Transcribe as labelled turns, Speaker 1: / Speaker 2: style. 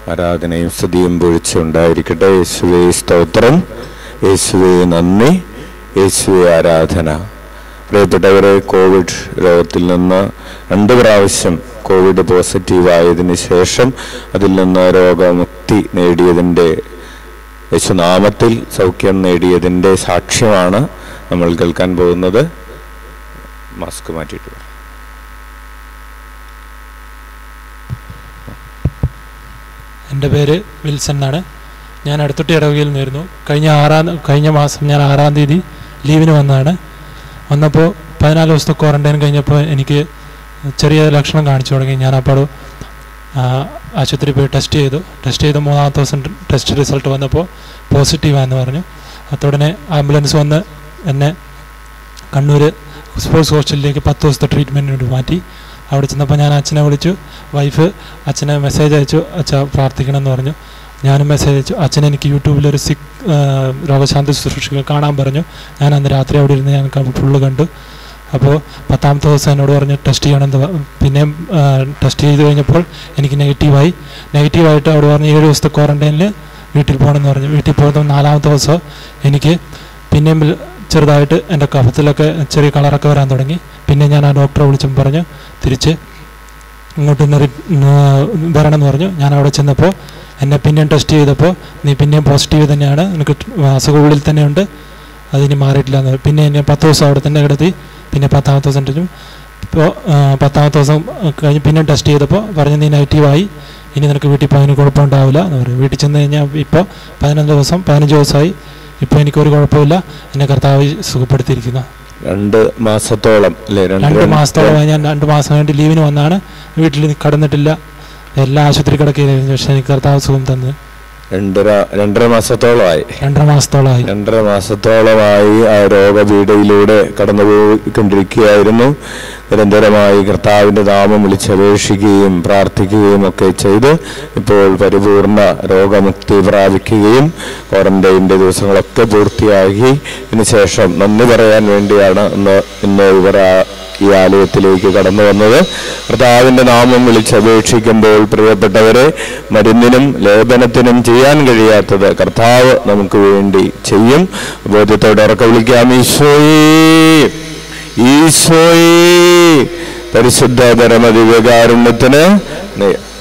Speaker 1: ആരാധനയും സ്തുതിയും പൊഴിച്ചുണ്ടായിരിക്കട്ടെ യേശുവേ സ്തോത്രം യേശുവേ നന്ദി യേശുവേ ആരാധന പ്രിയപ്പെട്ടവരെ കോവിഡ് രോഗത്തിൽ നിന്ന് രണ്ട് പ്രാവശ്യം കോവിഡ് പോസിറ്റീവ് ആയതിനു ശേഷം അതിൽ നിന്ന് രോഗമുക്തി നേടിയതിൻ്റെ യേശുനാമത്തിൽ സൗഖ്യം നേടിയതിൻ്റെ സാക്ഷ്യമാണ് നമ്മൾ കേൾക്കാൻ പോകുന്നത് മാസ്ക് മാറ്റിയിട്ട് പറ.
Speaker 2: എൻ്റെ പേര് വിൽസൺ എന്നാണ് ഞാൻ അടുത്തൊട്ടി ഇടവകയിൽ നിന്നിരുന്നു കഴിഞ്ഞ ആറാം കഴിഞ്ഞ മാസം ഞാൻ ആറാം തീയതി ലീവിന് വന്നതാണ് വന്നപ്പോൾ പതിനാല് ദിവസത്തെ ക്വാറൻറ്റൈൻ കഴിഞ്ഞപ്പോൾ എനിക്ക് ചെറിയ ലക്ഷണം കാണിച്ചു തുടങ്ങി ഞാൻ അപ്പോൾ ആശുപത്രിയിൽ പോയി ടെസ്റ്റ് ചെയ്തു ടെസ്റ്റ് ചെയ്ത് മൂന്നാമത്തെ ദിവസം ടെസ്റ്റ് റിസൾട്ട് വന്നപ്പോൾ പോസിറ്റീവാന്ന് പറഞ്ഞു അത്തോടനെ ആംബുലൻസ് വന്ന് എന്നെ കണ്ണൂർ സ്പോർട്സ് ഹോസ്റ്റലിലേക്ക് പത്ത് ദിവസത്തെ ട്രീറ്റ്മെൻറ്റിന് മാറ്റി അവിടെ ചെന്നപ്പോൾ ഞാൻ അച്ഛനെ വിളിച്ചു വൈഫ് അച്ഛനെ മെസ്സേജ് അയച്ചു അച്ഛ പ്രാർത്ഥിക്കണം എന്ന് പറഞ്ഞു ഞാനും മെസ്സേജ് അയച്ചു അച്ഛൻ എനിക്ക് യൂട്യൂബിൽ ഒരു സിക്ക് രോഗശാന്തി ശുശ്രൂഷകൾ കാണാൻ പറഞ്ഞു ഞാൻ അന്ന് രാത്രി അവിടെ ഇരുന്ന് ഞാൻ ഫുള്ള് കണ്ടു അപ്പോൾ പത്താമത്തെ ദിവസം എന്നോട് പറഞ്ഞു ടെസ്റ്റ് ചെയ്യണമെന്ന് പ- പിന്നെയും ടെസ്റ്റ് ചെയ്ത് കഴിഞ്ഞപ്പോൾ എനിക്ക് നെഗറ്റീവായി നെഗറ്റീവായിട്ട് അവിടെ പറഞ്ഞു ഏഴ് ദിവസത്തെ ക്വാറൻറ്റൈനിൽ വീട്ടിൽ പോകണമെന്ന് പറഞ്ഞു വീട്ടിൽ പോകുന്ന നാലാമത്തെ ദിവസം എനിക്ക് പിന്നെയും ബിൽ- ചെറുതായിട്ട് എൻ്റെ കഫത്തിലൊക്കെ ചെറിയ കളറൊക്കെ വരാൻ തുടങ്ങി പിന്നെ ഞാൻ ആ ഡോക്ടറെ വിളിച്ചും പറഞ്ഞു തിരിച്ച് ഇങ്ങോട്ട് തന്നെ റി- ന- വരണമെന്ന് പറഞ്ഞു ഞാൻ അവിടെ ചെന്നപ്പോൾ എന്നെ പിന്നെയും ടെസ്റ്റ് ചെയ്തപ്പോൾ നീ പിന്നെയും പോസിറ്റീവ് തന്നെയാണ് നിനക്ക് അസുഖം ഉള്ളിൽ തന്നെയുണ്ട് അതിന് മാറിയിട്ടില്ല എന്ന് പറഞ്ഞു. പിന്നെ എന്നെ പത്ത് ദിവസം അവിടെ തന്നെ കിടത്തി പിന്നെ പത്താമത്തെ ദിവസം ടെസ്റ്റും ഇപ്പോൾ പത്താമത്തെ ദിവസം കഴിഞ്ഞ് പിന്നെ ടെസ്റ്റ് ചെയ്തപ്പോൾ പറഞ്ഞു നീ നെഗറ്റീവായി ഇനി നിനക്ക് വീട്ടിൽ പോകാൻ കുഴപ്പമുണ്ടാവില്ല എന്ന് പറയും വീട്ടിൽ ചെന്ന് കഴിഞ്ഞാൽ ഇപ്പോൾ പതിനഞ്ച് ദിവസം പതിനഞ്ച് ദിവസമായി ഇപ്പോൾ എനിക്കൊരു കുഴപ്പമില്ല എന്നെ കർത്താവ് സുഖപ്പെടുത്തിയിരിക്കുന്നു
Speaker 1: രണ്ട് മാസത്തോളം അല്ലേ
Speaker 2: രണ്ട് മാസത്തോളമായി ഞാൻ രണ്ട് മാസം വേണ്ടി ലീവിന് വന്നാണ് വീട്ടിൽ കടന്നിട്ടില്ല എല്ലാ ആശുപത്രി കിടക്കുകയായിരുന്നു പക്ഷേ എനിക്ക് കർത്താവ് സുഖം തന്നു
Speaker 1: രണ്ടര രണ്ടര മാസത്തോളമായി
Speaker 2: രണ്ടര മാസത്തോളമായി
Speaker 1: രണ്ടര മാസത്തോളമായി ആ രോഗപീഠയിലൂടെ കടന്നുപോയിക്കൊണ്ടിരിക്കുകയായിരുന്നു നിരന്തരമായി കർത്താവിൻ്റെ നാമം വിളിച്ചപേക്ഷിക്കുകയും പ്രാർത്ഥിക്കുകയും ഒക്കെ ചെയ്ത് ഇപ്പോൾ പരിപൂർണ രോഗമുക്തി പ്രാപിക്കുകയും ക്വാറന്റൈൻ്റെ ദിവസങ്ങളൊക്കെ പൂർത്തിയാക്കി ഇതിനുശേഷം നന്ദി പറയാൻ വേണ്ടിയാണ് ഇന്ന് ഇന്ന് ഇവർ ആ- ഈ ആലയത്തിലേക്ക് കടന്നു വന്നത് കർത്താവിൻ്റെ നാമം വിളിച്ചപേക്ഷിക്കുമ്പോൾ പ്രിയപ്പെട്ടവരെ മരുന്നിനും ലേപനത്തിനും ചെയ്യാൻ കഴിയാത്തത് കർത്താവ് നമുക്ക് വേണ്ടി ചെയ്യും ബോധ്യത്തോടെ ഉറക്കെ വിളിക്കാം ഈശോയേ ഈശോയേ പരിശുദ്ധ പരമദിവ്യകാരുണ്യത്തിന് നെ-